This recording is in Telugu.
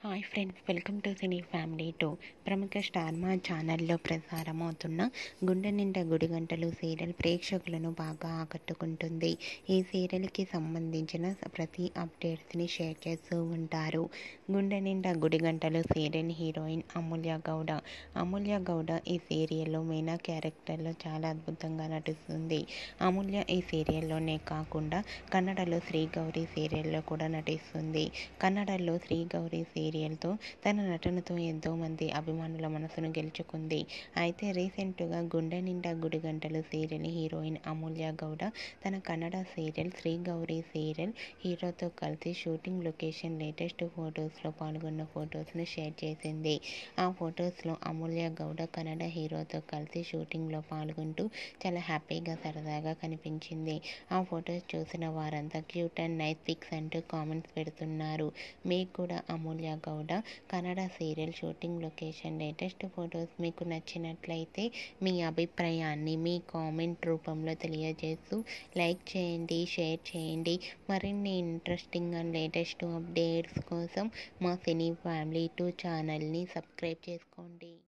hi friends welcome to cine family two ప్రముఖ స్టార్ మా ఛానల్లో ప్రసారమవుతున్న గుండె నిండా గుడిగంటలు సీరియల్ ప్రేక్షకులను బాగా ఆకట్టుకుంటుంది ఈ సీరియల్కి సంబంధించిన ప్రతి అప్డేట్స్ని షేర్ చేస్తూ ఉంటారు గుండె నిండా గుడిగంటలు సీరియల్ హీరోయిన్ అమూల్య గౌడ అమూల్య గౌడ ఈ సీరియల్లో మీనా క్యారెక్టర్లో చాలా అద్భుతంగా నటిస్తుంది అమూల్య ఈ సీరియల్లోనే కాకుండా కన్నడలో శ్రీ గౌరీ సీరియల్లో కూడా నటిస్తుంది కన్నడలో శ్రీ గౌరీ సీరియల్తో తన నటనతో ఎంతోమంది అభిమానుల మనసును గెలుచుకుంది అయితే రీసెంట్గా గుండె నిండా గుడిగంటలు సీరియల్ హీరోయిన్ అమూల్య గౌడ తన కన్నడ సీరియల్ శ్రీ గౌరీ సీరియల్ హీరోతో కలిసి షూటింగ్ లొకేషన్ లేటెస్ట్ ఫొటోస్లో పాల్గొన్న ఫొటోస్ను షేర్ చేసింది ఆ ఫొటోస్లో అమూల్య గౌడ కన్నడ హీరోతో కలిసి షూటింగ్లో పాల్గొంటూ చాలా హ్యాపీగా సరదాగా కనిపించింది ఆ ఫొటోస్ చూసిన వారంతా క్యూట్ అండ్ నైస్ పిక్స్ అంటూ కామెంట్స్ పెడుతున్నారు మీకు కూడా Amulya Gowda Kannada serial shooting location latest photos మీకు నచ్చినట్లయితే మీ అభిప్రాయాన్ని మీ కామెంట్ రూపంలో తెలియజేస్తూ లైక్ చేయండి షేర్ చేయండి మరిన్ని ఇంట్రెస్టింగ్ అండ్ లేటెస్ట్ అప్డేట్స్ కోసం మా సినీ ఫ్యామిలీ టూ ఛానల్ని సబ్స్క్రైబ్ చేసుకోండి